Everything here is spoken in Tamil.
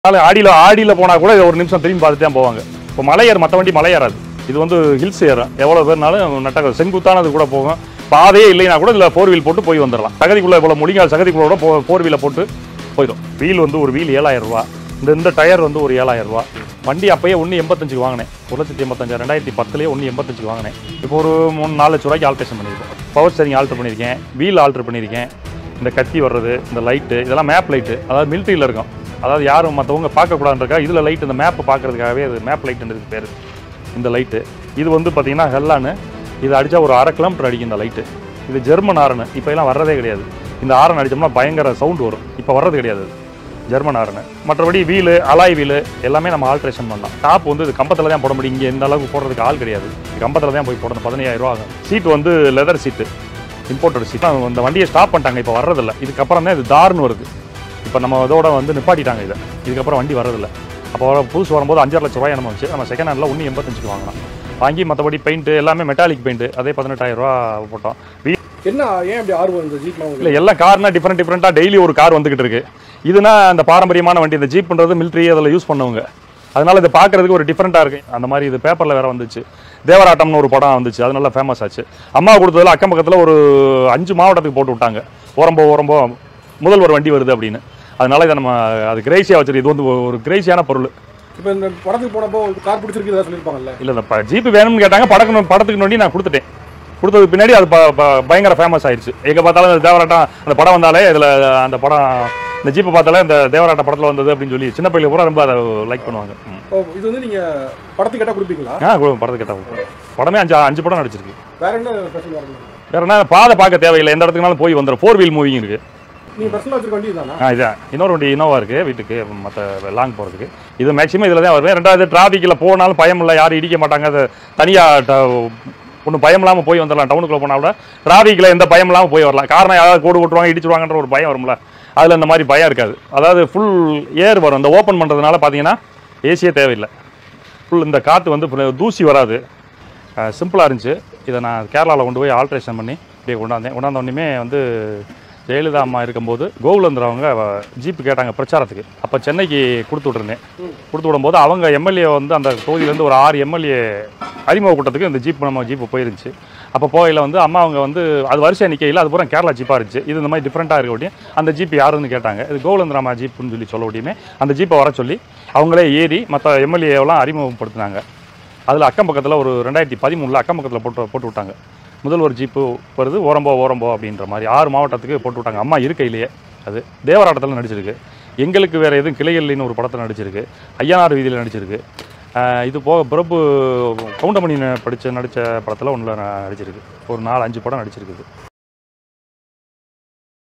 அதனால ஆடியில் ஆடியில் போனால் கூட ஒரு நிமிஷம் திரும்பி பார்த்துட்டு தான் போவாங்க இப்போ மலை ஏறு மற்ற வண்டி மலை ஏறாது இது வந்து ஹில்ஸ் ஏறும் எவ்வளோ பேர்னாலும் நட்ட செங்குத்தானது கூட போகும் பாதையே இல்லைனா கூட இதில் ஃபோர் வீல் போட்டு போய் வந்துடலாம் சகதிக்குள்ளே இவ்வளோ முடிங்கால் சகதிக்குள்ளே கூட ஃபோர் வீலை போட்டு போயிடும் வீல் வந்து ஒரு வீல் ஏழாயிரம் ரூபா இந்த இந்த டயர் வந்து ஒரு ஏழாயிரம் ரூபா வண்டி அப்பயே ஒன்று எண்பத்தஞ்சுக்கு வாங்கினேன் ஒரு லட்சத்தி எண்பத்தஞ்சு ரெண்டாயிரத்தி பத்துலேயே ஒன்று எண்பத்தஞ்சுக்கு வாங்கினேன் இப்போ ஒரு மூணு நாலு லட்ச ரூபாய்க்கு ஆல்ட்ரேஷன் பண்ணியிருக்கோம் பவர் ஸ்டேரிங் ஆல்ட்ரு பண்ணியிருக்கேன் வீல் ஆல்ட்ரு பண்ணியிருக்கேன் இந்த கத்தி வர்றது இந்த லைட்டு இதெல்லாம் மேப் லைட்டு அதாவது மிலிட்ரியில் இருக்கும் அதாவது யாரும் மற்றவங்க பார்க்கக்கூடாதுன்றக்கா இதில் லைட் இந்த மேப்பை பார்க்கறதுக்காகவே அது மேப் லைட்டுன்றது பேர் இந்த லைட்டு இது வந்து பார்த்தீங்கன்னா ஹெல்லான்னு இது அடித்தா ஒரு அரை கிலோமீட்டர் அடிக்கும் இந்த லைட்டு இது ஜெர்மன் ஆரன் இப்போ எல்லாம் வர்றதே கிடையாது இந்த ஆரன் அடித்தோம்னா பயங்கர சவுண்ட் வரும் இப்போ வர்றது கிடையாது அது. ஜெர்மன் ஆரன் மற்றபடி வீலு அலாய் வீலு எல்லாமே நம்ம ஆல்ட்ரேஷன் பண்ணலாம் டாப் வந்து இது கம்பத்தில் தான் போட முடியும் இங்கே இந்த அளவுக்கு போடுறதுக்கு ஆள் கிடையாது கம்பத்தில் தான் போய் போடணும் பதினையாயிரம் ரூபா ஆகும் சீட் வந்து லெதர் சீட்டு இம்போர்ட்டட் சீட் இந்த வண்டியை ஸ்டாப் பண்ணிட்டாங்க இப்போ வர்றதில்ல இதுக்கப்புறம் தான் இது தார்னு வருது இப்போ நம்ம இதோட வந்து நிப்பாட்டிட்டாங்க இதை இதுக்கப்புறம் வண்டி வரதில்ல அப்போ வர புதுசு வரும்போது அஞ்சரை லட்ச ரூபாய் நம்ம வச்சு நம்ம செகண்ட் ஹேண்டில் ஒன்று எண்பத்தஞ்சுக்கு வாங்கலாம் வாங்கி மற்றபடி பெயிண்ட் எல்லாமே மெட்டாலிக் பெயிண்ட் அதே பதினெட்டாயிரம் ரூபா போட்டோம் வீ என்ன ஏன் அப்படி ஆர்வம் இந்த ஜீப்லாம் உங்களுக்கு இல்லை எல்லாம் கார்னா டிஃப்ரெண்ட் டிஃப்ரெண்ட்டாக டெய்லி ஒரு கார் வந்துகிட்டு இருக்கு இதுனா அந்த பாரம்பரியமான வண்டி இந்த ஜீப்ன்றது மிலிட்ரி அதில் யூஸ் பண்ணவங்க அதனால இது பார்க்கறதுக்கு ஒரு டிஃப்ரெண்ட்டாக இருக்கு அந்த மாதிரி இது பேப்பரில் வேற வந்துச்சு தேவராட்டம்னு ஒரு படம் வந்துச்சு அது நல்லா ஃபேமஸ் ஆச்சு அம்மா கொடுத்ததுல அக்கம் பக்கத்தில் ஒரு அஞ்சு மாவட்டத்துக்கு போட்டு விட்டாங்க ஓரம்போ ஓரம்போ முதல்வர் வண்டி வருது அப்படின்னு அதனால இதை நம்ம அது கிரேசியாக வச்சிருக்கு இது வந்து ஒரு கிரேசியான பொருள் இப்போ இந்த படத்துக்கு போனப்போ கார் பிடிச்சிருக்கு ஏதாவது சொல்லியிருப்பாங்கல்ல இல்லை இந்த ஜீப்பு வேணும்னு கேட்டாங்க படக்கு படத்துக்கு நோண்டி நான் கொடுத்துட்டேன் கொடுத்ததுக்கு பின்னாடி அது ப- ப- பயங்கர ஃபேமஸ் ஆயிடுச்சு எங்கே பார்த்தாலும் இந்த தேவராட்டம் அந்த படம் வந்தாலே இதில் அந்த படம் இந்த ஜீப்பை பார்த்தாலே இந்த தேவராட்ட படத்தில் வந்தது அப்படின்னு சொல்லி சின்ன பையில பூரா ரொம்ப அதை லைக் பண்ணுவாங்க ம். ஓ இது வந்து நீங்க படத்துக்கு கேட்டால் கொடுப்பீங்களா ஆ கு- படத்துக்கு கேட்டாங்க படமே அஞ்சு அஞ்சு படம் நடிச்சிருக்கு வேற என்ன ஸ்பெஷல் வரணும் வேற என்ன பாதை பார்க்க தேவையில்லை எந்த இடத்துக்குனாலும் போய் வந்துடும் ஃபோர் வீல் மூவிங் இருக்கு நீங்க பர்சனலாக வச்சிருக்க வண்டி தானா ஆ இதான் இன்னொரு வண்டி இனோவா இருக்கு வீட்டுக்கு மற்ற லாங் போகிறதுக்கு இது மேக்ஸிமம் இதில் தான் வருவேன் ரெண்டாவது டிராஃபிக்கில் போனாலும் பயம் இல்லை யாரும் இடிக்க மாட்டாங்க அது தனியாக ஒன்றும் பயம் இல்லாமல் போய் வந்துடலாம் டவுனுக்குள்ளே போனால் கூட டிராஃபிக்கில் எந்த பயம் இல்லாமல் போய் வரலாம் காரணம் யாராவது கோடு விட்டுருவாங்க இடிச்சிருவாங்கன்ற ஒரு பயம் வரும்ல அதில் இந்த மாதிரி பயம் இருக்காது அதாவது ஃபுல் ஏர் வரும் இந்த ஓப்பன் பண்ணுறதுனால பார்த்தீங்கன்னா ஏசியே தேவையில்லை ஃபுல் இந்த காற்று வந்து full தூசி வராது சிம்பிளாக இருந்துச்சு இதை நான் கேரளாவில் கொண்டு போய் ஆல்ட்ரேஷன் பண்ணி இப்படியே கொண்டாந்தேன் கொண்டாந்த உடனே வந்து ஜெயலலிதா அம்மா இருக்கும்போது கோகுலந்தர் அவங்க ஜீப்பு கேட்டாங்க பிரச்சாரத்துக்கு அப்போ சென்னைக்கு கொடுத்து விட்டுருந்தேன் கொடுத்து விடும்போது அவங்க எம்எல்ஏ வந்து அந்த தொகுதியிலேருந்து ஒரு ஆறு எம்எல்ஏ அறிமுக கூட்டத்துக்கு இந்த ஜீப் நம்ம ஜீப்பு போயிருந்துச்சு அப்போ போகையில் வந்து அம்மா அவங்க வந்து அது வரிசை நிற்கையில் அது பூரா கேரளா ஜீப்பாக இருந்துச்சு இது இந்த மாதிரி டிஃப்ரெண்ட்டாக இருக்க முடியும் அந்த ஜீப் யாருன்னு கேட்டாங்க இது கோகுலந்தராமா ஜீப்புன்னு சொல்லி சொல்ல முடியுமே அந்த ஜீப்பை வர சொல்லி அவங்களே ஏறி மற்ற எம்எல்ஏவெல்லாம் அறிமுகப்படுத்தினாங்க அதில் அக்கம் பக்கத்தில் ஒரு ரெண்டாயிரத்தி பதிமூணில் அக்கம் பக்கத்தில் போட்டு போட்டு விட்டாங்க முதல்வர் ஜீப்பு வருது ஓரம்போ ஓரம்போ அப்படின்ற மாதிரி ஆறு மாவட்டத்துக்கு போட்டு விட்டாங்க அம்மா இருக்கையிலேயே அது தேவராட்டத்தில் நடிச்சிருக்கு எங்களுக்கு வேறு எதுவும் கிளைகள்னு ஒரு படத்தில் நடிச்சிருக்கு ஐயனார் வீதியில் நடிச்சிருக்கு ஆஹ் இது போக பிரபு கவுண்டமணி படித்த நடித்த படத்தில் ஒன்றில் நடிச்சிருக்கு ஒரு நாலு அஞ்சு படம் நடிச்சிருக்குது